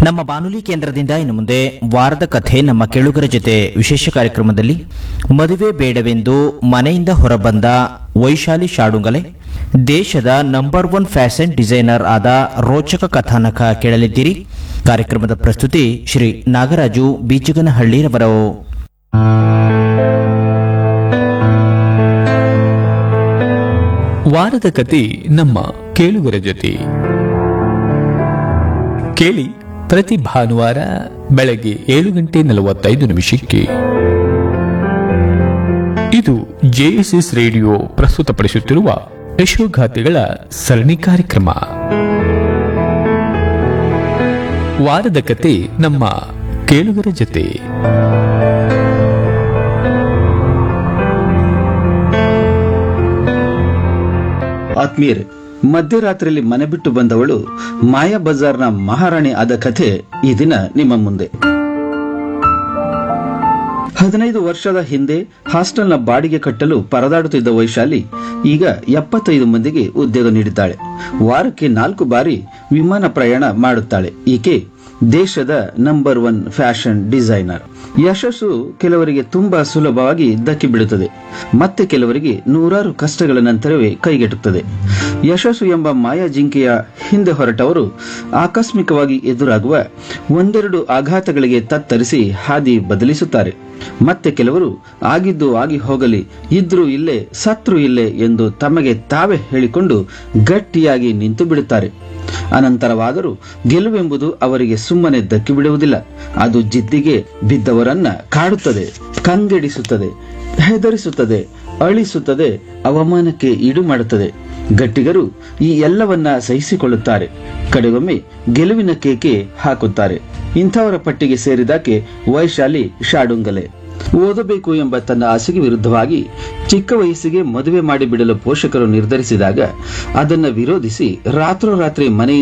ನಮ್ಮ ಬಾನುಲಿ ಕೇಂದ್ರದಿಂದ ಇನ್ನು ಮುಂದೆ ವಾರದ ಕಥೆ ನಮ್ಮ ಕೇಳುಗರ ಜೊತೆ ವಿಶೇಷ ಕಾರ್ಯಕ್ರಮದಲ್ಲಿ ಮದುವೆ ಬೇಡವೆಂದು ಮನೆಯಿಂದ ಹೊರಬಂದ ವೈಶಾಲಿ ಶಾಡುಂಗಲೆ ದೇಶದ ನಂಬರ್ ಒನ್ ಫ್ಯಾಷನ್ ಡಿಸೈನರ್ ಆದ ರೋಚಕ ಕಥಾನಕ ಕೇಳಲಿದ್ದೀರಿ ಕಾರ್ಯಕ್ರಮದ ಪ್ರಸ್ತುತಿ ಶ್ರೀ ನಾಗರಾಜು ಬೀಚಗನಹಳ್ಳಿರವರು ವಾರದ ಕತೆ ನಮ್ಮ ಕೇಳುಗರ ಜೊತೆ ಕೇಳಿ ಪ್ರತಿ ಭಾನುವಾರ ಬೆಳಗ್ಗೆ ಏಳು ಗಂಟೆ ನಲವತ್ತೈದು ನಿಮಿಷಕ್ಕೆ ಇದು ಜೆಎಸ್ಎಸ್ ರೇಡಿಯೋ ಪ್ರಸ್ತುತಪಡಿಸುತ್ತಿರುವ ಯಶೋಗಾಥೆಗಳ ಸರಣಿ ಕಾರ್ಯಕ್ರಮ ವಾರದ ಕತೆ ನಮ್ಮ ಕೇಳುಗರ ಜೊತೆ ಆತ್ಮೀಯರೇ ಮಧ್ಯರಾತ್ರಿಯಲ್ಲಿ ಮನೆ ಬಿಟ್ಟು ಬಂದವಳು ಮಾಯಾ ಬಜಾರ್ನ ಮಹಾರಾಣಿ ಆದ ಕಥೆ ಈ ದಿನ ನಿಮ್ಮ ಮುಂದೆ ಹದಿನೈದು ವರ್ಷದ ಹಿಂದೆ ಹಾಸ್ಟೆಲ್ನ ಬಾಡಿಗೆ ಕಟ್ಟಲು ಪರದಾಡುತ್ತಿದ್ದ ವೈಶಾಲಿ ಈಗ ಎಪ್ಪತ್ತೈದು ಮಂದಿಗೆ ಉದ್ಯೋಗ ನೀಡಿದ್ದಾಳೆ ವಾರಕ್ಕೆ ನಾಲ್ಕು ಬಾರಿ ವಿಮಾನ ಪ್ರಯಾಣ ಮಾಡುತ್ತಾಳೆ ಈಕೆ ದೇಶದ ನಂಬರ್ ಒನ್ ಫ್ಯಾಷನ್ ಡಿಸೈನರ್ ಯಶಸ್ಸು ಕೆಲವರಿಗೆ ತುಂಬಾ ಸುಲಭವಾಗಿ ದಕ್ಕಿ ಬೀಳುತ್ತದೆ ಮತ್ತೆ ಕೆಲವರಿಗೆ ನೂರಾರು ಕಷ್ಟಗಳ ನಂತರವೇ ಕೈಗೆಟುತ್ತದೆ ಯಶಸ್ಸು ಎಂಬ ಮಾಯಾ ಜಿಂಕೆಯ ಹಿಂದೆ ಹೊರಟವರು ಆಕಸ್ಮಿಕವಾಗಿ ಎದುರಾಗುವ ಒಂದೆರಡು ಆಘಾತಗಳಿಗೆ ತತ್ತರಿಸಿ ಹಾದಿ ಬದಲಿಸುತ್ತಾರೆ ಮತ್ತೆ ಕೆಲವರು ಆಗಿದ್ದು ಆಗಿ ಹೋಗಲಿ ಇದ್ರೂ ಇಲ್ಲೇ ಸತ್ರು ಇಲ್ಲೇ ಎಂದು ತಮಗೆ ತಾವೇ ಹೇಳಿಕೊಂಡು ಗಟ್ಟಿಯಾಗಿ ನಿಂತು ಬಿಡುತ್ತಾರೆ ಅನಂತರವಾದರೂ ಗೆಲುವೆಂಬುದು ಅವರಿಗೆ ಸುಮ್ಮನೆ ದಕ್ಕಿ ಬಿಡುವುದಿಲ್ಲ ಅದು ಜಿದ್ದಿಗೆ ಬಿದ್ದವರನ್ನ ಕಾಡುತ್ತದೆ ಕಂಗೆಡಿಸುತ್ತದೆ ಹೆದರಿಸುತ್ತದೆ ಅಳಿಸುತ್ತದೆ ಅವಮಾನಕ್ಕೆ ಈಡು ಮಾಡುತ್ತದೆ ಗಟ್ಟಿಗರು ಈ ಎಲ್ಲವನ್ನ ಸಹಿಸಿಕೊಳ್ಳುತ್ತಾರೆ ಕಡೆಗೊಮ್ಮೆ ಗೆಲುವಿನ ಕೇಕೆ ಹಾಕುತ್ತಾರೆ ಇಂಥವರ ಪಟ್ಟಿಗೆ ಸೇರಿದಾಕೆ ವೈಶಾಲಿ ಶಾಡುಂಗಲೆ ಓದಬೇಕು ಎಂಬ ತನ್ನ ಆಸೆಗೆ ವಿರುದ್ಧವಾಗಿ ಚಿಕ್ಕ ವಯಸ್ಸಿಗೆ ಮದುವೆ ಮಾಡಿಬಿಡಲು ಪೋಷಕರು ನಿರ್ಧರಿಸಿದಾಗ ಅದನ್ನು ವಿರೋಧಿಸಿ ರಾತ್ರೋರಾತ್ರಿ ಮನೆಯಿಂದ